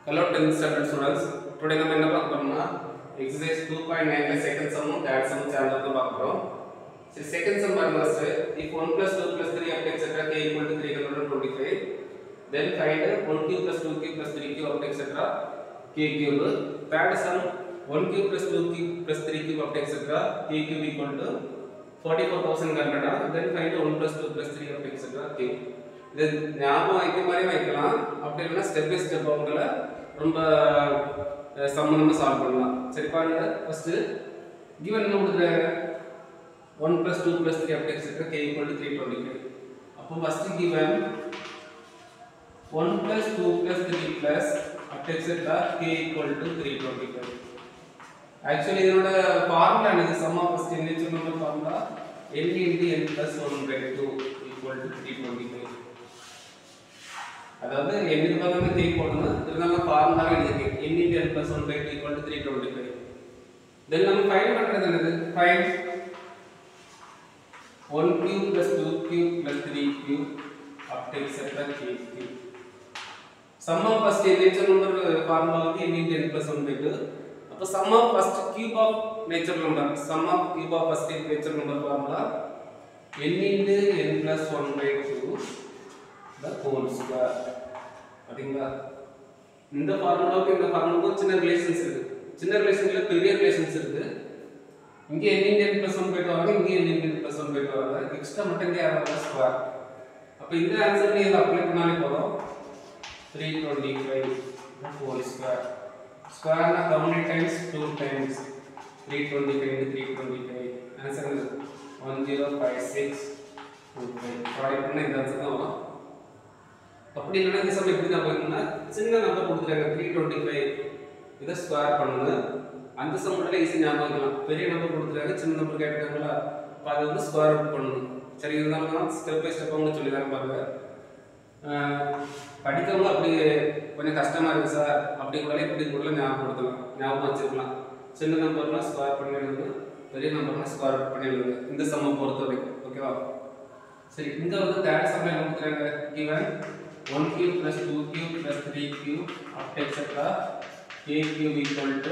Hello 10th standard students. Today நம்ம என்ன பார்க்க போறோம்னா exercise 2.9 second sum third sum சேனல்ல இருந்து பார்க்க போறோம். சரி second sum பாருங்க first. If 1 plus 2 plus 3 up to etc. k equal to 325 then find 1 cube plus 2 cube plus 3 cube up to etc. k cube. Third sum 1 cube plus 2 cube plus 3 cube up to etc. k cube equal to 44100 then find 1 plus 2 plus 3 up to etc. k. இது ஞாபகம் வைக்க மாதிரி வைக்கலாம் அப்படி இல்லைன்னா step by step அவங்கள ரொம்ப சம்மந்தமாக சால்வ் பண்ணலாம் சரி பாருங்க ஃபர்ஸ்ட் கிவன் என்ன கொடுக்குறாங்க one plus two plus three அப்படி etcetera k equal to three twenty five அப்போ first given one plus two plus three plus அப்படி etcetera k equal to three twenty five actually இதனோட formula என்னது sum of first என்ன சொன்ன formula n into n plus one by two equal to three twenty five அதாவது எண்ணுக்கு பதிலாக three போடணும் இருந்தாலும் ஃபார்முலாவே எழுதிருக்கேன் n into n plus one by two equal to three twenty five then நம்ம ஃபைண்ட் பண்ணுறது என்னது find one cube plus two cube plus three cube up to etcetera k cube sum of first natural number formula வந்து n into n plus one by two அப்போ sum of first cube of natural number sum of cube of first natural number formula n into n plus one by two the whole square பாத்தீங்களா இந்த ஃபார்முலாவுக்கு இந்த ஃபார்முலாவுக்கும் சின்ன relations இருக்கு சின்ன ரிலேஷன்ல பெரிய relations இருக்கு இங்க n into n plus one போயிட்டு வராங்க இங்க n into n plus one போயிட்டு வராங்க எக்ஸ்ட்ரா மட்டும் இங்கே யாராவது ஸ்கொயர் அப்போ இந்த ஆன்சர் நீ இதை அப்ளை பண்ணாலே போதும் three twenty five whole square ஸ்கொயர்னா how many times two times three twenty five three twenty five answer one zero five six two five product பண்ண இந்த ஆன்சர் தான் வரும் அப்படி இல்லைன்னா இந்த சம் எப்படி தான் போயிருக்குன்னா சின்ன நம்பர் கொடுத்துருக்காங்க த்ரீ டுவெண்ட்டி ஃபைவ் இதை ஸ்கொயர் பண்ணுங்க அந்த சம் மட்டும் ஈஸி ஞாபகம் வைக்கலாம் பெரிய நம்பர் கொடுத்துருக்காங்க சின்ன நம்பர் கேட்டிருக்காங்களா அப்போ அதை வந்து ஸ்கொயர் அவுட் பண்ணணும் சரி இருந்தாலும் தான் ஸ்டெப் பை ஸ்டெப் அவங்க சொல்லி தரேன் பாருங்க ஆஹ் படிக்கிறவங்க அப்படி கொஞ்சம் கஷ்டமா இருக்கு சார் அப்படி கூட இப்படி கூட ஞாபகப்படுத்தலாம் ஞாபகம் வச்சுக்கலாம் சின்ன நம்பர்லாம் ஸ்கொயர் பண்ணி எழுதுங்க பெரிய நம்பர்லாம் ஸ்கொயர் பண்ணி எழுதுங்க இந்த சம்மை பொறுத்த வரைக்கும் ஓகேவா சரி இங்க வந்து தேர்ட் சம் என்ன கொடுக்குறாங்க given 1 cube plus 2 cube plus 3 cube up to etc k cube equal to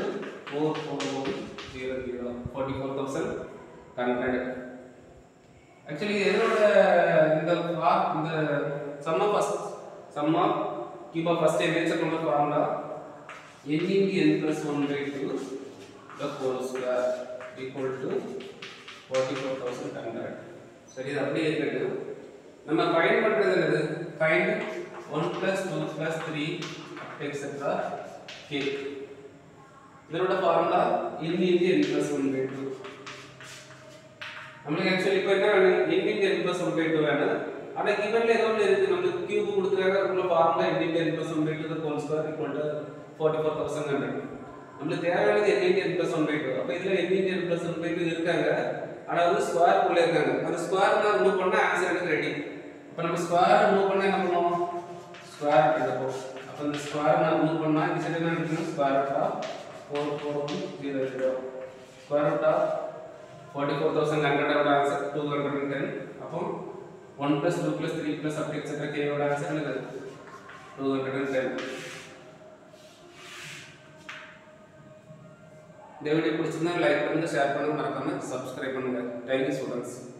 4400 44100 actually இதனோட இந்த far- இந்த sum of first sum of cube of first natural கொண்ட formula n into n plus 1 by 2 the whole square equal to 44100 சரி இது அப்படியே இருக்கட்டும் நம்ம find பண்றது என்னது find 1 plus 2 plus 3 etc k இதனோட formula n into n plus 1 by 2 நம்மளுக்கு ஆக்சுவலி இப்போ என்ன வேணும் n into n plus 1 by 2 வேணும் ஆனா கிவன்ல ஏதோ ஒன்று இருக்கு நம்மளுக்கு கியூப் கொடுத்துருக்காங்க அதுக்குள்ள formula n into n plus 1 by 2 the whole square equal to 44100 நம்மளுக்கு தேவையானது n into n plus 1 by 2 அப்ப இதுல n into n plus 1 by 2 இருக்காங்க ஆனா வந்து ஸ்கொயர் குள்ள இருக்காங்க அந்த ஸ்கொயர் நான் ரிமூவ் பண்ணா ஆன்சர் எனக்கு ரெடி அப்ப நம்ம ஸ்கொயர் ரிமூவ் பண்ணா என்ன பண்ணுவோம் ஸ்கொயர் எடுப்போம் அப்ப இந்த ஸ்கொயர் நான் ரிமூவ் பண்ணா இந்த சைடு என்ன எடுக்கணும் square root of 44100 square root of 44100 ஓட ஆன்சர் 210 அப்போ 1 plus 2 plus 3 plus up etc k ஓட ஆன்சர் என்னது 210 இந்த வீடியோ பிடிச்சிருந்தா லைக் பண்ணுங்க ஷேர் பண்ணுங்க மறக்காம சப்ஸ்கிரைப் பண்ணுங்க தேங்க்யூ ஸ்டூடெண்ட்ஸ்